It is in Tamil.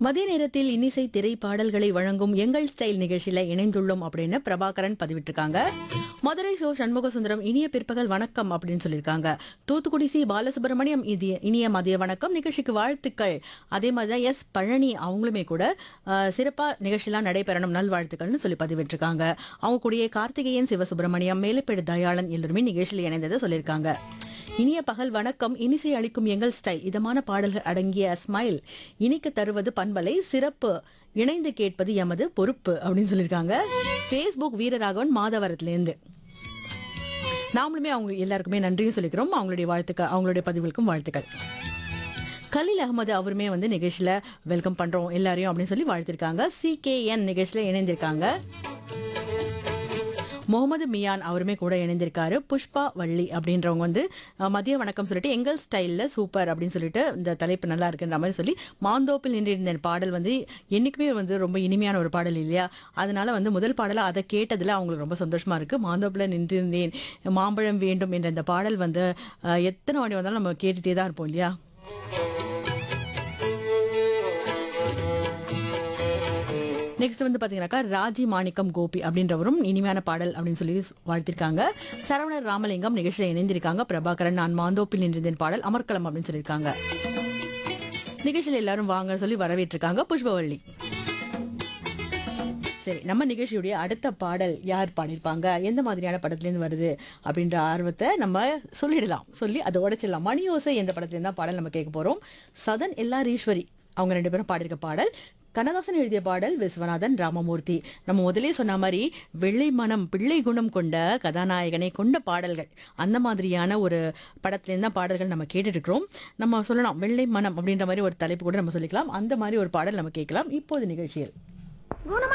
மதிய நேரத்தில் இன்னிசை திரை பாடல்களை வழங்கும் எங்கள் ஸ்டைல் நிகழ்ச்சியில இணைந்துள்ளோம் அப்படின்னு பிரபாகரன் பதிவிட்டிருக்காங்க மதுரை சோ சண்முக சுந்தரம் இனிய பிற்பகல் வணக்கம் அப்படின்னு சொல்லியிருக்காங்க தூத்துக்குடி சி பாலசுப்ரமணியம் இது இனிய மதிய வணக்கம் நிகழ்ச்சிக்கு வாழ்த்துக்கள் அதே மாதிரி தான் எஸ் பழனி அவங்களுமே கூட அஹ், சிறப்பா நிகழ்ச்சியெல்லாம் நடைபெறணும் நல்வாழ்த்துக்கள்னு சொல்லி பதிவிட்டிருக்காங்க அவங்க கூடயே கார்த்திகேயன் சிவசுப்பிரமணியம் மேலப்பேடு தயாளன் எல்லாருமே நிகழ்ச்சியில் இணைந்ததை சொல்லியிருக்காங்க இனிய பகல் வணக்கம் இனிசை அளிக்கும் எங்கள் ஸ்டைல் இதமான பாடல்கள் அடங்கிய ஸ்மைல் இனிக்க தருவது பண்பலை சிறப்பு இணைந்து கேட்பது எமது பொறுப்பு அப்படின்னு சொல்லியிருக்காங்க ஃபேஸ்புக் வீரராகவன் மாதவரத்துலேருந்து நாமளுமே அவங்க எல்லாருக்குமே நன்றியும் சொல்லிக்கிறோம் அவங்களுடைய வாழ்த்துக்கள் அவங்களுடைய பதிவுகளுக்கும் வாழ்த்துக்கள் கலீல் அகமது அவருமே வந்து நிகழ்ச்சியில் வெல்கம் பண்ணுறோம் எல்லாரையும் அப்படின்னு சொல்லி வாழ்த்திருக்காங்க சிகேஎன் நிகழ்ச்சியில் இணைந்திருக்காங்க முகமது மியான் அவருமே கூட இணைந்திருக்காரு புஷ்பா வள்ளி அப்படின்றவங்க வந்து அஹ், மதிய வணக்கம் சொல்லிட்டு எங்கள் ஸ்டைலில் சூப்பர் அப்படின்னு சொல்லிட்டு இந்த தலைப்பு நல்லா இருக்குன்ற மாதிரி சொல்லி மாந்தோப்பில் நின்றிருந்த பாடல் வந்து என்றைக்குமே வந்து ரொம்ப இனிமையான ஒரு பாடல் இல்லையா அதனால வந்து முதல் பாடலை அதை கேட்டதில் அவங்களுக்கு ரொம்ப சந்தோஷமா இருக்கு மாந்தோப்பில் நின்றிருந்தேன் மாம்பழம் வேண்டும் என்ற இந்த பாடல் வந்து அஹ், எத்தனை வாட்டி வந்தாலும் நம்ம கேட்டுட்டே தான் இருப்போம் இல்லையா நெக்ஸ்ட் வந்து பாத்தீங்கன்னாக்கா ராஜி மாணிக்கம் கோபி அப்படின்றவரும் இனிமையான பாடல் அப்படின்னு சொல்லி வாழ்த்திருக்காங்க சரவணர் ராமலிங்கம் நிகழ்ச்சியில் இணைந்திருக்காங்க பிரபாகரன் நான் மாந்தோப்பில் நின்றிருந்தேன் பாடல் அமர்க்களம் அப்படின்னு சொல்லியிருக்காங்க நிகழ்ச்சியில் எல்லாரும் வாங்க சொல்லி வரவேற்றிருக்காங்க புஷ்பவள்ளி சரி நம்ம நிகழ்ச்சியுடைய அடுத்த பாடல் யார் பாடியிருப்பாங்க எந்த மாதிரியான படத்துலேருந்து வருது அப்படின்ற ஆர்வத்தை நம்ம சொல்லிடலாம் சொல்லி அதை உடைச்சிடலாம் மணி ஓசை எந்த படத்துலேருந்து தான் பாடல் நம்ம கேட்க போகிறோம் சதன் எல்லார் ஈஸ்வரி அவங்க ரெண்டு பேரும் பாடியிருக்க பாடல் கண்ணதாசன் எழுதிய பாடல் விஸ்வநாதன் ராமமூர்த்தி நம்ம முதலே சொன்ன மாதிரி வெள்ளை மனம் பிள்ளை குணம் கொண்ட கதாநாயகனை கொண்ட பாடல்கள் அந்த மாதிரியான ஒரு படத்துலேருந்து தான் பாடல்கள் நம்ம கேட்டுட்டு இருக்கிறோம் நம்ம சொல்லலாம் வெள்ளை மனம் அப்படின்ற மாதிரி ஒரு தலைப்பு கூட நம்ம சொல்லிக்கலாம் அந்த மாதிரி ஒரு பாடல் நம்ம கேட்கலாம் இப்போது நிகழ்ச்சியில்